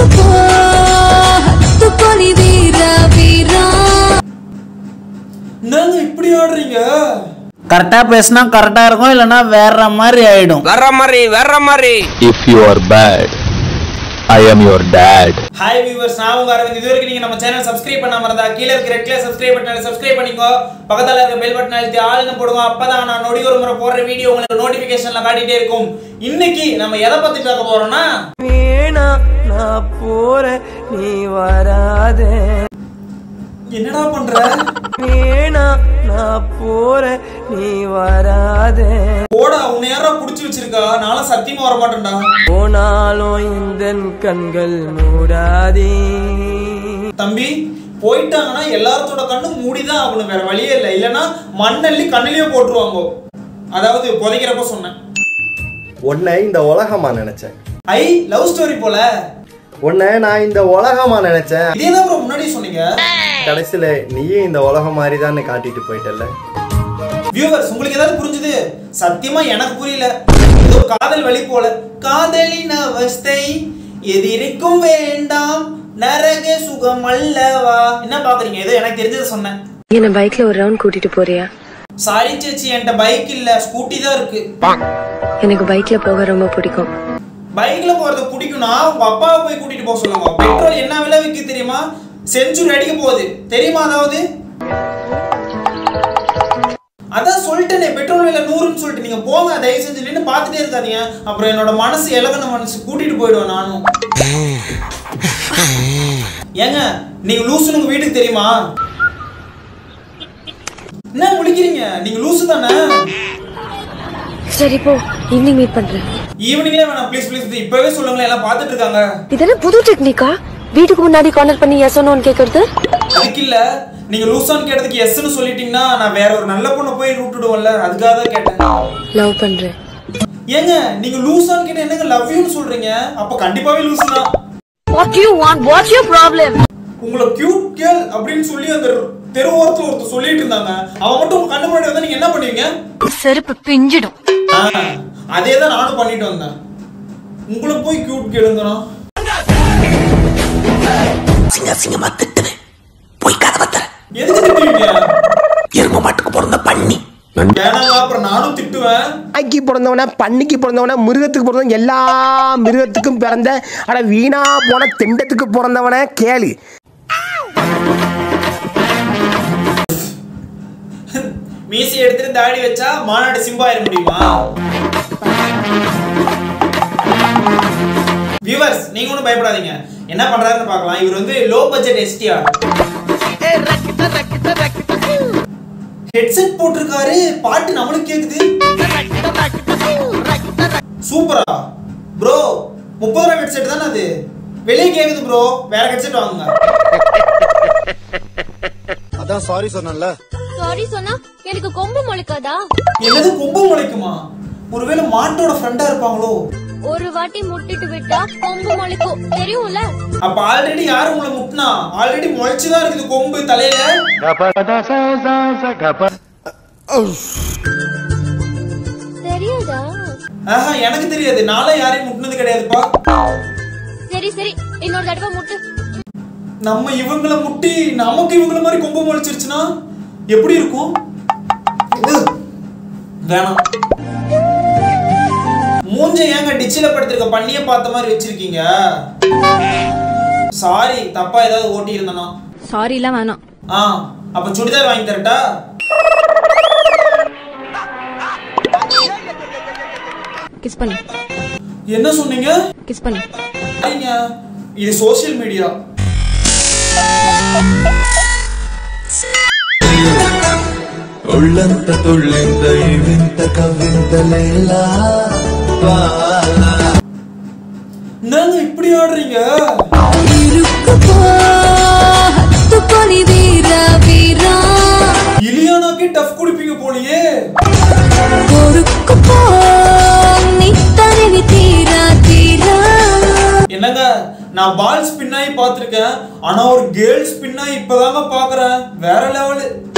இருக்கு போ ஹத்துக்கொலி வீர வீரா என்னங்க இப்படி ஆடுறீங்க கரெக்டாக பேசினா கரெக்டாக இருக்கும் இல்லைன்னா வேற மாதிரி ஆயிடும் வர்ற மாதிரி வர்ற மாதிரி If you are bad, I am your dad. Hi viewers நான் உங்க அரவிந்த் இது வரைக்கும் நீங்க நம்ம சேனல் சப்ஸ்கிரைப் பண்ணாம இருந்தா கீழே இருக்கிற ரெட் கலர் சப்ஸ்கிரைப் பட்டனை சப்ஸ்கிரைப் பண்ணிக்கோ பக்கத்துல இருக்க பெல் பட்டன் அழுத்தி ஆள்னு போடுங்க அப்பதான் நான் நொடி ஒரு முறை போடுற வீடியோ உங்களுக்கு நோட்டிபிகேஷன்ல காட்டிட்டே இருக்கும் இன்னைக்கு நம்ம எதை பத்தி பார்க்க போறோம்னா வேணா நான் போறேன் நீ வராதே என்னடா பண்ற வேணா நான் போறேன் நீ வராதே போடா உன்னை யாரா புடிச்சு வச்சிருக்கா நானும் சத்தியமா வர மாட்டேன்டா போனாலும் இந்த கண்கள் மூடாதே தம்பி போயிட்டாங்கன்னா எல்லாத்தோட கண்ணும் மூடிதான் ஆகணும் வேற வழியே இல்லை இல்லைன்னா மண்ணள்ளி கண்ணிலேயே போட்டுருவாங்க அதாவது புதைக்கிறப்ப சொன்னேன் உன்னை இந்த உலகமா நினைச்சேன் ஐ லவ் ஸ்டோரி போல உன்னை நான் இந்த உலகமா நினைச்சேன் இதே தான் bro முன்னாடி சொன்னீங்க கடைசியில நீயே இந்த உலகம் மாதிரி தான் காட்டிட்டு போயிட்டல வியூவர்ஸ் உங்களுக்கு ஏதாவது புரிஞ்சுது சத்தியமா எனக்கு புரியல ஏதோ காதல் வழி போல காதலின் அவஸ்தை எதிரிக்கும் வேண்டாம் நரக சுகம் அல்லவா என்ன பாக்குறீங்க ஏதோ எனக்கு தெரிஞ்சதை சொன்னேன் என்ன பைக்ல ஒரு ரவுண்ட் கூட்டிட்டு போறியா சாரி சேச்சி என்கிட்ட பைக் இல்ல ஸ்கூட்டி தான் இருக்கு எனக்கு பைக்ல போக ரொம்ப பிடிக்கும் பைக்ல போறது பிடிக்கும்னா உங்க அப்பாவை போய் கூட்டிட்டு போக சொல்லுங்க பெட்ரோல் என்ன விலை விற்க தெரியுமா செஞ்சுரி அடிக்க போகுது தெரியுமா அதாவது அதான் சொல்லிட்டேனே பெட்ரோல் விலை நூறுன்னு சொல்லிட்டு நீங்க போங்க தயவு செஞ்சு நின்று பார்த்துட்டே இருக்காதீங்க அப்புறம் என்னோட மனசு இலகன மனசு கூட்டிட்டு போயிடுவேன் நானும் ஏங்க நீங்க லூசுன்னு உங்க வீட்டுக்கு தெரியுமா என்ன முடிக்கிறீங்க நீங்க லூசு தானே சரி போ ஈவினிங் மீட் பண்றேன் ஈவினிங்கே வேணாம் ப்ளீஸ் ப்ளீஸ் இப்பவே சொல்லுங்களேன் எல்லாம் பார்த்துட்டு இருக்காங்க இதெல்லாம் புது டெக்னிக்கா வீட்டுக்கு முன்னாடி கார்னர் பண்ணி எஸ் ஒன்னு கேக்குறது அதுக்கு இல்ல நீங்க லூசான்னு கேட்டதுக்கு எஸ்ன்னு சொல்லிட்டீங்கன்னா நான் வேற ஒரு நல்ல பொண்ணை போய் விட்டுடுவேன்ல அதுக்காக தான் கேட்டேன் லவ் பண்றேன் ஏங்க நீங்க லூசான்னு கேட்ட என்னங்க லவ் யூன்னு சொல்றீங்க அப்ப கண்டிப்பாவே லூசு தான் what you want what's your problem உங்களை கியூட் கேர்ள் அப்படின்னு சொல்லி அந்த தெரு ஓரத்துல ஒருத்தர் சொல்லிட்டு இருந்தாங்க அவன் மட்டும் உங்க கண்ணு முன்னாடி வந்தா நீங்க என்ன பண்ணுவீங்க செருப்பு பிஞ்சிடும் அதே தான் நானும் பண்ணிட்டு வந்தேன் உங்களை போய் கியூட் கேளுங்கிறான் சிங்க சிங்கமா திட்டுவேன் போய் கதவை தர எதுக்கு திட்டுவீங்க எரும மாட்டுக்கு பிறந்த பண்ணி ஏன்னாங்க அப்புறம் நானும் திட்டுவேன் நாய்க்கு பிறந்தவன பன்னிக்கு பிறந்தவன மிருகத்துக்கு பிறந்தவன எல்லா மிருகத்துக்கும் பிறந்த அட வீணா போன திண்டத்துக்கு பிறந்தவன கேளு மீசி எடுத்துட்டு தாடி வச்சா மாநாடு சிம்பாயிர முடியுமா வியூவர்ஸ் நீங்க ஒன்றும் பயப்படாதீங்க என்ன பண்றாருன்னு பார்க்கலாம் இவர் வந்து லோ பட்ஜெட் எஸ்டிஆர் ஹெட்செட் போட்டிருக்காரு பாட்டு நம்மளுக்கு கேக்குது சூப்பரா ப்ரோ முப்பது ரூபா ஹெட்செட் தானே அது வெளியே கேக்குது ப்ரோ வேற ஹெட்செட் வாங்குங்க அதான் சாரி சொன்னல சாரி சொன்னா எனக்கு கொம்பு முளைக்காதா என்னது கொம்பு முளைக்குமா ஒருவேளை மாட்டோட ஃப்ரெண்டா இருப்பாங்களோ ஒரு வாட்டி முட்டிட்டு விட்டா கொம்பு முளைக்கும் தெரியும்ல அப்ப ஆல்ரெடி யாரு உங்களை முட்டினா ஆல்ரெடி முளைச்சுதான் இருக்குது கொம்பு தலையில தெரியாதா ஆஹா எனக்கு தெரியாது நாளே யாரையும் முட்டினது கிடையாதுப்பா சரி சரி இன்னொரு தடவை முட்டு நம்ம இவங்கள முட்டி நமக்கு இவங்கள மாதிரி கொம்பு முளைச்சிருச்சுன்னா எப்படி இருக்கும் இது, வேணாம் மூஞ்ச ஏங்க டிச்சில படுத்திருக்க பண்ணிய பார்த்த மாதிரி வச்சிருக்கீங்க சாரி தப்பா ஏதாவது ஓட்டி இருந்தனா சாரி எல்லாம் வேணாம் ஆ அப்ப சுடிதார் வாங்கி தரட்டா கிஸ் பண்ணு என்ன சொன்னீங்க கிஸ் பண்ணு சரிங்க இது சோஷியல் மீடியா ఒళ్ళంత తుళ్ళింత ఈ వింత కవింతలేలా என்னங்க இப்படி ஆடுறீங்க இருக்கு போ ஹத்துக்கொலி வீர வீரா இலியானாக்கே டஃப் குடிப்பீங்க போலயே பொறுக்கு போ நீ தருவி தீரா தீரா என்னங்க நான் பால் ஸ்பின் ஆகி பார்த்துருக்கேன் ஆனா ஒரு கேர்ள் ஸ்பின் ஆகி இப்பதாங்க பாக்குறேன் வேற லெவலு